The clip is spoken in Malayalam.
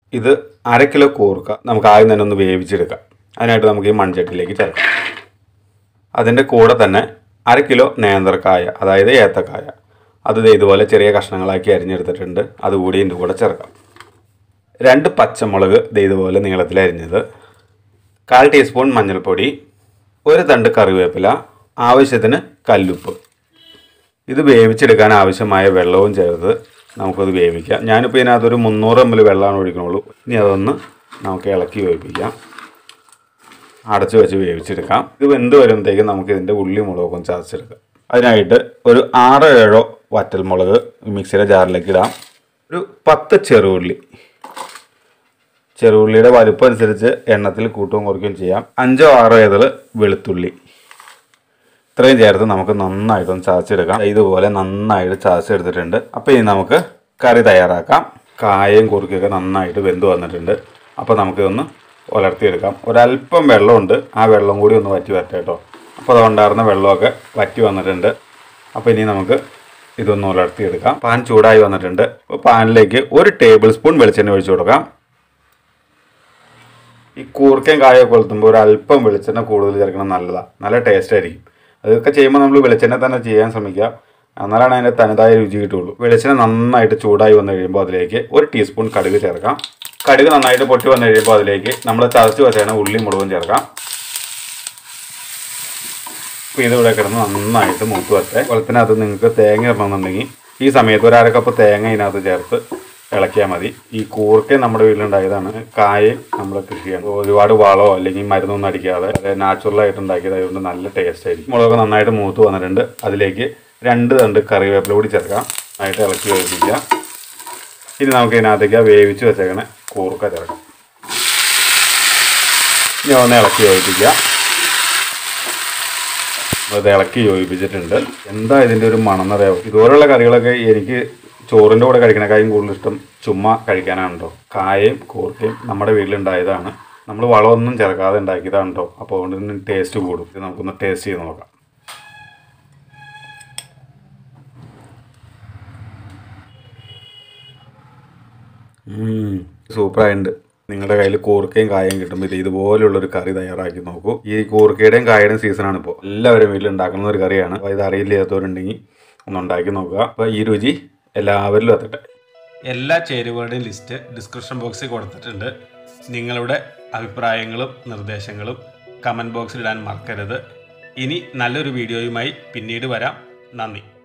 ഇത് അര കിലോ കൂർക്ക നമുക്ക് ആദ്യം തന്നെ ഒന്ന് വേവിച്ചെടുക്കാം അതിനായിട്ട് നമുക്ക് ഈ മൺചട്ടിയിലേക്ക് ചേർക്കാം അതിൻ്റെ കൂടെ തന്നെ അര കിലോ നേന്ത്രക്കായ അതായത് ഏത്തക്കായ അത് ദേ ഇതുപോലെ ചെറിയ കഷ്ണങ്ങളാക്കി അരിഞ്ഞെടുത്തിട്ടുണ്ട് അതുകൂടി ഇതിൻ്റെ കൂടെ ചേർക്കാം രണ്ട് പച്ചമുളക് ദേ ഇതുപോലെ നീളത്തിൽ അരിഞ്ഞത് കാൽ ടീസ്പൂൺ മഞ്ഞൾപ്പൊടി ഒരു തണ്ട് കറിവേപ്പില ആവശ്യത്തിന് കല്ലുപ്പ് ഇത് വേവിച്ചെടുക്കാൻ ആവശ്യമായ വെള്ളവും ചേർത്ത് നമുക്കത് വേവിക്കാം ഞാനിപ്പോൾ ഇതിനകത്തൊരു മുന്നൂറ് എം എൽ വെള്ളമാണ് ഒഴിക്കണുള്ളൂ ഇനി അതൊന്ന് നമുക്ക് ഇളക്കി വേവിപ്പിക്കാം അടച്ചു വെച്ച് വേവിച്ചെടുക്കാം ഇത് വെന്ത് വരുമ്പോഴത്തേക്കും നമുക്ക് ഇതിൻ്റെ ഉള്ളി മുളകൊക്കെ ചതച്ചെടുക്കാം അതിനായിട്ട് ഒരു ആറോ ഏഴോ വറ്റൽമുളക് മിക്സിയുടെ ജാറിലേക്ക് ഇടാം ഒരു പത്ത് ചെറുള്ളി ചെറുള്ളിയുടെ വലുപ്പം അനുസരിച്ച് എണ്ണത്തിൽ കൂട്ടുകയും കുറയ്ക്കുകയും ചെയ്യാം അഞ്ചോ ആറോ ഏതൾ വെളുത്തുള്ളി ഇത്രയും ചേർത്ത് നമുക്ക് നന്നായിട്ടൊന്ന് ചതച്ചെടുക്കാം ഇതുപോലെ നന്നായിട്ട് ചതച്ചെടുത്തിട്ടുണ്ട് അപ്പോൾ ഇനി നമുക്ക് കറി തയ്യാറാക്കാം കായയും കുറുക്കൊക്കെ നന്നായിട്ട് വെന്ത് വന്നിട്ടുണ്ട് അപ്പോൾ നമുക്കിതൊന്ന് ഉലർത്തിയെടുക്കാം ഒരല്പം വെള്ളമുണ്ട് ആ വെള്ളം കൂടി ഒന്ന് വറ്റി വരട്ടെ കേട്ടോ അപ്പോൾ അതുകൊണ്ടായിരുന്ന വെള്ളമൊക്കെ വറ്റി വന്നിട്ടുണ്ട് അപ്പോൾ ഇനി നമുക്ക് ഇതൊന്ന് ഉലർത്തിയെടുക്കാം പാൻ ചൂടായി വന്നിട്ടുണ്ട് അപ്പോൾ പാനിലേക്ക് ഒരു ടേബിൾ സ്പൂൺ വെളിച്ചെണ്ണ ഒഴിച്ചു കൊടുക്കാം ഈ കൂർക്കയും കായൊക്കെ കൊളുത്തുമ്പോൾ ഒരു അല്പം വെളിച്ചെണ്ണ കൂടുതൽ ചേർക്കണം നല്ലതാണ് നല്ല ടേസ്റ്റ് ആയിരിക്കും അതൊക്കെ ചെയ്യുമ്പോൾ നമ്മൾ വെളിച്ചെണ്ണ തന്നെ ചെയ്യാൻ ശ്രമിക്കുക എന്നാലാണ് അതിൻ്റെ തനതായ രുചി കിട്ടുള്ളൂ വെളിച്ചെണ്ണ നന്നായിട്ട് ചൂടായി വന്നു കഴിയുമ്പോൾ അതിലേക്ക് ഒരു ടീസ്പൂൺ കടുക് ചേർക്കാം കടുക് നന്നായിട്ട് പൊട്ടി വന്നു കഴിയുമ്പോൾ അതിലേക്ക് നമ്മൾ ചതച്ച് വെച്ചാണ് ഉള്ളി മുളകും ചേർക്കാം അപ്പോൾ ഇതിവിടെ കിടന്ന് നന്നായിട്ട് മൂത്ത് വരട്ടെ വെള്ളത്തിനകത്ത് നിങ്ങൾക്ക് തേങ്ങ ഇടണമെന്നുണ്ടെങ്കിൽ ഈ സമയത്ത് ഒരു അര കപ്പ് തേങ്ങ ഇതിനകത്ത് ചേർത്ത് ഇളക്കിയാൽ മതി ഈ കൂർക്ക നമ്മുടെ വീട്ടിലുണ്ടായതാണ് കായയും നമ്മുടെ കൃഷിയാണ് ഒരുപാട് വളമോ അല്ലെങ്കിൽ മരുന്നൊന്നും അടിക്കാതെ നാച്ചുറൽ ആയിട്ട് ഉണ്ടാക്കിയത് അതുകൊണ്ട് നല്ല ടേസ്റ്റ് ആയിരിക്കും മുളക് നന്നായിട്ട് മൂത്ത് വന്നിട്ടുണ്ട് അതിലേക്ക് രണ്ട് തണ്ട് കറിവേപ്പില കൂടി ചേർക്കാം നന്നായിട്ട് ഇളക്കി വേവിപ്പിക്കുക ഇനി നമുക്ക് ഇതിനകത്തേക്ക് ആ വേവിച്ച് വെച്ചേക്കണ കൂർക്ക ചേർക്കാം ഇനി ഒന്ന് ഇളക്കി വേവിപ്പിക്കുക അത് ഇളക്കി യോജിപ്പിച്ചിട്ടുണ്ട് എന്താ ഇതിൻ്റെ ഒരു മണം എന്നറിയാമോ ഇതുപോലുള്ള കറികളൊക്കെ എനിക്ക് ചോറിൻ്റെ കൂടെ കഴിക്കണേക്കാളും കൂടുതൽ ഇഷ്ടം ചുമ്മാ കഴിക്കാനാണ് കേട്ടോ കായയും കൂർക്കയും നമ്മുടെ വീട്ടിലുണ്ടായതാണ് നമ്മൾ വളമൊന്നും ചേർക്കാതെ ഉണ്ടാക്കിയതാണ് കേട്ടോ അപ്പോൾ അതുകൊണ്ട് തന്നെ ടേസ്റ്റ് കൂടും ഇത് നമുക്കൊന്ന് ടേസ്റ്റ് ചെയ്ത് നോക്കാം സൂപ്പറായിട്ടുണ്ട് നിങ്ങളുടെ കയ്യിൽ കൂർക്കയും കായയും കിട്ടുമ്പോൾ ഇത് ഇതുപോലുള്ളൊരു കറി തയ്യാറാക്കി നോക്കൂ ഈ കൂർക്കയുടെയും കായയുടെയും സീസണാണ് ഇപ്പോൾ എല്ലാവരും വീട്ടിൽ ഉണ്ടാക്കുന്ന ഒരു കറിയാണ് അപ്പോൾ ഇത് അറിയില്ലാത്തവരുണ്ടെങ്കിൽ ഒന്ന് ഉണ്ടാക്കി നോക്കുക അപ്പോൾ ഈ രുചി എല്ലാവരിലും എത്തട്ടെ എല്ലാ ചേരുവകളുടെയും ലിസ്റ്റ് ഡിസ്ക്രിപ്ഷൻ ബോക്സിൽ കൊടുത്തിട്ടുണ്ട് നിങ്ങളുടെ അഭിപ്രായങ്ങളും നിർദ്ദേശങ്ങളും കമൻറ്റ് ബോക്സിൽ ഇടാൻ മറക്കരുത് ഇനി നല്ലൊരു വീഡിയോയുമായി പിന്നീട് വരാം നന്ദി